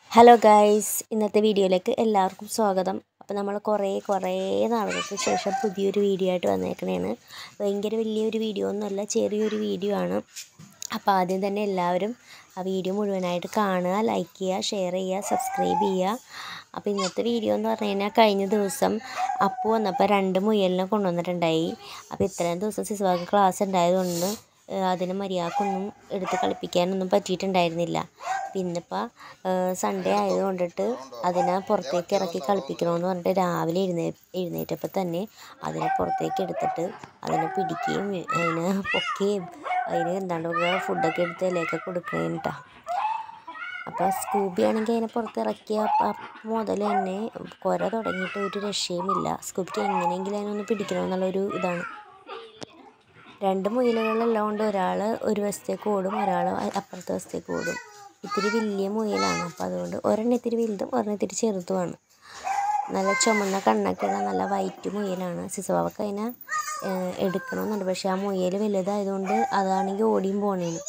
hello guys ഇന്നത്തെ വീഡിയോയിലേക്ക് എല്ലാവർക്കും സ്വാഗതം അപ്പോൾ നമ്മൾ കുറേ കുറേ നാളുകൾക്ക് ശേഷം പുതിയൊരു വീഡിയോ ആയിട്ട് വന്നേക്കണേണ് ഭയങ്കര വലിയൊരു വീഡിയോ ഒന്നുമല്ല ചെറിയൊരു വീഡിയോ ആണ് അപ്പോൾ ആദ്യം തന്നെ എല്ലാവരും ആ വീഡിയോ മുഴുവനായിട്ട് കാണുക ലൈക്ക് ചെയ്യുക ഷെയർ ചെയ്യുക സബ്സ്ക്രൈബ് ചെയ്യുക അപ്പോൾ ഇന്നത്തെ വീഡിയോ എന്ന് പറഞ്ഞു കഴിഞ്ഞാൽ കഴിഞ്ഞ ദിവസം അപ്പു വന്നപ്പോൾ രണ്ട് മുയലിനെ കൊണ്ടുവന്നിട്ടുണ്ടായി അപ്പോൾ ഇത്രയും ദിവസം സിസ്വാക്ക് ക്ലാസ് ഉണ്ടായതുകൊണ്ട് ഏഹ് അതിനെ മര്യാദക്കൊന്നും എടുത്ത് കളിപ്പിക്കാനൊന്നും പറ്റിയിട്ടുണ്ടായിരുന്നില്ല പിന്നിപ്പോൾ സൺഡേ ആയതുകൊണ്ടിട്ട് അതിനെ പുറത്തേക്ക് ഇറക്കി കളിപ്പിക്കണമെന്ന് പറഞ്ഞിട്ട് രാവിലെ എഴുന്നേ എഴുന്നേറ്റപ്പോൾ തന്നെ അതിനെ പുറത്തേക്ക് എടുത്തിട്ട് അതിനെ പിടിക്കുകയും അതിനെ പൊക്കുകയും അതിന് എന്താണ്ടൊക്കെ ഫുഡൊക്കെ എടുത്ത് ഇലയൊക്കെ കൊടുക്കുകയും കേട്ടോ അപ്പോൾ സ്കൂബി ആണെങ്കിൽ അതിനെ പുറത്തിറക്കിയ അപ്പം മുതൽ തന്നെ കുര തുടങ്ങിയിട്ട് ഒരു രക്ഷയുമില്ല സ്കൂബിക്ക് എങ്ങനെയെങ്കിലും അതിനൊന്ന് പിടിക്കണമെന്നുള്ളൊരു ഇതാണ് രണ്ട് മുയലുകളെല്ലാം കൊണ്ട് ഒരാൾ ഒരു വശത്തേക്ക് ഓടും ഒരാൾ അപ്പുറത്തെ വശത്തേക്ക് ഓടും ഇത്തിരി വലിയ മുയലാണ് അപ്പോൾ അതുകൊണ്ട് ഒരെണ്ണം ഇത്തിരി വലുതും ഒരെണ്ണം ഇത്തിരി ചെറുതുമാണ് നല്ല ചുമന്ന കണ്ണൊക്കെയുള്ള നല്ല വൈറ്റ് മുയലാണ് സിസവാവക്ക് അതിനെ ഏഹ്, എടുക്കണമെന്നുണ്ട് പക്ഷേ ആ മുയൽ വലുതായതുകൊണ്ട് അതാണെങ്കിൽ ഓടിയും പോണേന്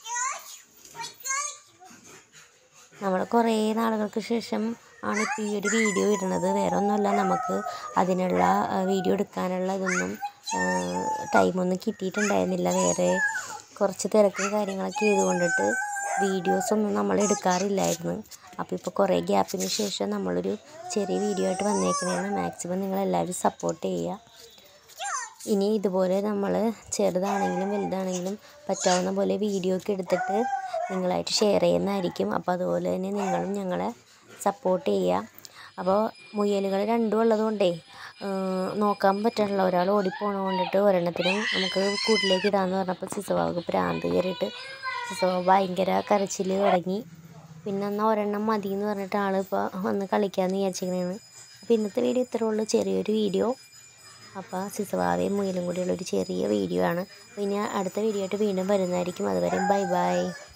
നമ്മൾ കുറേ നാളുകൾക്ക് ശേഷം ആണ് ഇപ്പോൾ ഈ ഒരു വീഡിയോ ഇടുന്നത് വേറെ ഒന്നുമല്ല നമുക്ക് അതിനുള്ള ആ, വീഡിയോ എടുക്കാനുള്ള ഇതൊന്നും ടൈമൊന്നും കിട്ടിയിട്ടുണ്ടായിരുന്നില്ല വേറെ കുറച്ച് തിരക്കും കാര്യങ്ങളൊക്കെ ചെയ്തുകൊണ്ടിട്ട് വീഡിയോസൊന്നും നമ്മൾ എടുക്കാറില്ലായിരുന്നു അപ്പോൾ ഇപ്പോൾ കുറേ ഗ്യാപ്പിന് ശേഷം നമ്മളൊരു ചെറിയ വീഡിയോ ആയിട്ട് വന്നേക്കണേന്ന് മാക്സിമം നിങ്ങളെല്ലാവരും സപ്പോർട്ട് ചെയ്യുക ഇനി ഇതുപോലെ നമ്മൾ ചെറുതാണെങ്കിലും വലുതാണെങ്കിലും പറ്റാവുന്ന പോലെ വീഡിയോ ഒക്കെ എടുത്തിട്ട് നിങ്ങളായിട്ട് ഷെയർ ചെയ്യുന്നതായിരിക്കും അപ്പോൾ അതുപോലെ തന്നെ നിങ്ങളും ഞങ്ങളെ സപ്പോർട്ട് ചെയ്യുക അപ്പോൾ മുയലുകൾ രണ്ടും ഉള്ളതുകൊണ്ടേ ഏഹ്, നോക്കാൻ പറ്റണില്ല ഒരാൾ ഓടിപ്പോണ കൊണ്ടിട്ട് ഒരെണ്ണത്തിനും നമുക്ക് കൂട്ടിലേക്ക് ഇടാമെന്ന് പറഞ്ഞപ്പോൾ സിസവാക്ക് പ്രാന്ത് കയറിയിട്ട് സിസവാ ഭയങ്കര കരച്ചിൽ തുടങ്ങി പിന്നെ എന്നാൽ ഒരെണ്ണം മതി എന്ന് പറഞ്ഞിട്ട് ആൾ ഇപ്പോൾ വന്ന് കളിക്കാമെന്ന് വിചാരിച്ചിരിക്കണേണ് അപ്പോൾ ഇന്നത്തെ വീഡിയോ ഇത്രേ ഉള്ളൂ ചെറിയൊരു വീഡിയോ അപ്പോൾ സിസവാവയും മുയലും കൂടിയുള്ളൊരു ചെറിയ വീഡിയോ ആണ് അപ്പോൾ ഇനി അടുത്ത വീഡിയോ ആയിട്ട് വീണ്ടും വരുന്നതായിരിക്കും അതുവരെ ബൈ ബൈ